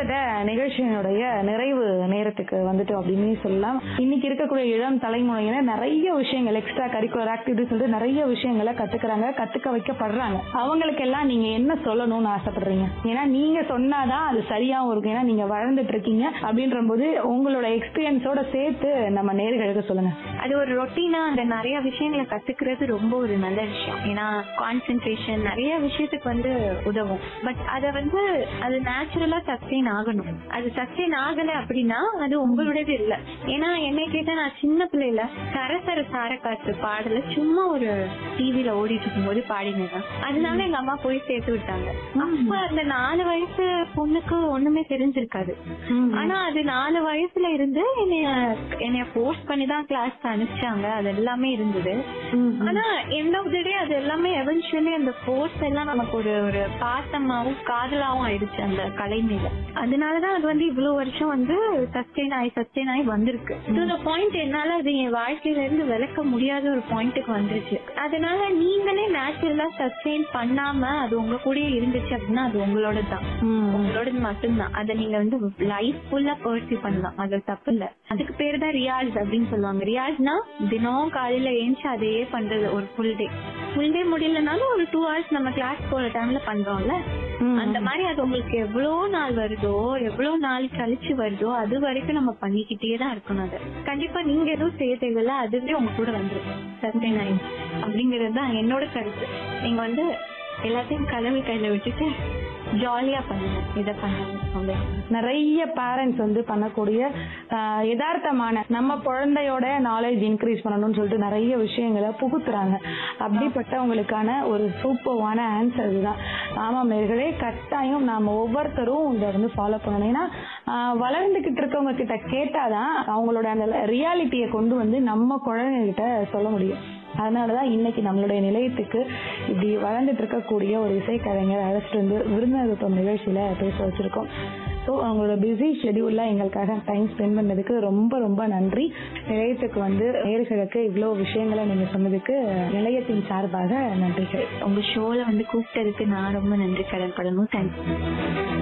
கிட்டத்தட்ட நிகழ்ச்சியினுடைய நிறைவு நேரத்துக்கு வந்துட்டோம் அப்படின்னு சொல்லலாம் இன்னைக்கு இருக்கக்கூடிய இளம் தலைமுறையினர் நிறைய விஷயங்கள் எக்ஸ்ட்ரா கரிக்குலர் ஆக்டிவிட்டிஸ் வந்து நிறைய விஷயங்களை கத்துக்கிறாங்க கத்துக்க வைக்கப்படுறாங்க அவங்களுக்கெல்லாம் நீங்க என்ன சொல்லணும்னு ஆசைப்படுறீங்க ஏன்னா நீங்க சொன்னாதான் அது சரியாவும் இருக்கும் ஏன்னா நீங்க வளர்ந்துட்டு இருக்கீங்க அப்படின்ற போது உங்களோட எக்ஸ்பீரியன்ஸோட சேர்த்து நம்ம நேர்களுக்கு சொல்லுங்க அது ஒரு ரொட்டீனா அந்த நிறைய விஷயங்களை கத்துக்கிறது ரொம்ப ஒரு நல்ல விஷயம் ஏன்னா கான்சென்ட்ரேஷன் நிறைய விஷயத்துக்கு வந்து உதவும் பட் அத வந்து அது நேச்சுரலா சஸ்டெயின் ஆகணும் அது சஸ்டெயின் ஆகல அப்படின்னா அது உங்களோடது இல்ல ஏன்னா என்னை கேட்டா நான் சின்ன பிள்ளைல சரசர சாரக்காற்று பாடல சும்மா ஒரு டிவில ஓடிட்டு இருக்கும்போது பாடினேன் அதனால எங்க அம்மா போய் சேர்த்து விட்டாங்க அப்ப அந்த நாலு வயசு பொண்ணுக்கு ஒண்ணுமே தெரிஞ்சிருக்காது ஆனா அது நாலு வயசுல இருந்து என்னைய என்னைய ஃபோர்ஸ் பண்ணி தான் கிளாஸ்க்கு அனுப்பிச்சாங்க அது எல்லாமே இருந்தது ஆனா எண்ட் ஆஃப் த டே அது எல்லாமே எவென்ச்சுவலி அந்த ஃபோர்ஸ் எல்லாம் நமக்கு ஒரு ஒரு பாசமாவும் காதலாவும் ஆயிடுச்சு அந்த கலை மேல அதனாலதான் அது வந்து இவ்வளவு வருஷம் வந்து சஸ்டெயின் ஆகி சஸ்டெயின் ஆகி வந்திருக்கு டு பாயிண்ட் என்னால அது என் வாழ்க்கையில இருந்து விளக்க முடியாத ஒரு பாயிண்ட்டுக்கு வந்துருச்சு அதனால நீங்களே நேச்சுரலா சஸ்டெயின் பண்ணாம அது உங்க கூடயே இருந்துச்சு அப்படின்னா அது உங்களோட தான் உங்களோடது மட்டும்தான் அதை நீங்க வந்து லைஃப் ஃபுல்லா பர்சியூ பண்ணலாம் அது தப்பு இல்ல அதுக்கு பேரு தான் ரியாஸ் அப்படின்னு சொல்லுவாங்க ரியாஸ்னா தினம் காலையில ஏஞ்சி அதையே பண்றது ஒரு ஃபுல் டே ஃபுல் டே முடியலனாலும் ஒரு டூ ஹவர்ஸ் நம்ம கிளாஸ் போற டைம்ல பண்றோம்ல அந்த மாதிரி அது உங்களுக்கு எவ்வளவு நாள் வருதோ எவ்வளவு நாள் கழிச்சு வருதோ அது வரைக்கும் நம்ம பண்ணிக்கிட்டே தான் இருக்கணும் அது கண்டிப்பா நீங்க எதுவும் செய்ய தேவையில்ல அதுவே உங்க கூட வந்துரும் சஸ்டெயின் ஆகி அப்படிங்கிறது தான் என்னோட கருத்து நீங்க வந்து எல்லாத்தையும் கடவுள் கையில விட்டுட்டு ஜாலியா பண்ணுங்க இதை பண்ணுங்க அவ்வளவுதான். நிறைய பேரண்ட்ஸ் வந்து பண்ணக்கூடிய ஆஹ், யதார்த்தமான நம்ம குழந்தையோட நாலேஜ் இன்க்ரீஸ் பண்ணணும்னு சொல்லிட்டு நிறைய விஷயங்களை புகுத்துறாங்க அப்படிப்பட்டவங்களுக்கான ஒரு சூப்பர்வான ஆன்சர் இதுதான் ஆமாம் நேர்களே கட்டாயம் நாம ஒவ்வொருத்தரும் இதை வந்து ஃபாலோ பண்ணணும் ஏன்னா ஆஹ், வளர்ந்துகிட்டு இருக்கவங்க கிட்ட கேட்டாதான் அவங்களோட அந்த ரியாலிட்டியை கொண்டு வந்து நம்ம குழந்தைங்க கிட்ட சொல்ல முடியும் அதனாலதான் இன்னைக்கு நம்மளுடைய நிலையத்துக்கு இப்படி வளர்ந்துட்டு இருக்கக்கூடிய ஒரு இசைக்கலைஞர் அழைச்சிட்டு வந்து விருந்தினர்கள் நிகழ்ச்சியில பேச வச்சிருக்கோம் ஸோ அவங்களோட பிஸி ஷெடியூல்ல எங்களுக்காக டைம் ஸ்பெண்ட் பண்ணதுக்கு ரொம்ப ரொம்ப நன்றி நிலையத்துக்கு வந்து நேர்களுக்கு இவ்வளோ விஷயங்களை நீங்க சொன்னதுக்கு நிலையத்தின் சார்பாக நன்றிகள் உங்க ஷோல வந்து கூப்பிட்டதுக்கு நான் ரொம்ப நன்றி கடன் படணும் தேங்க்ஸ்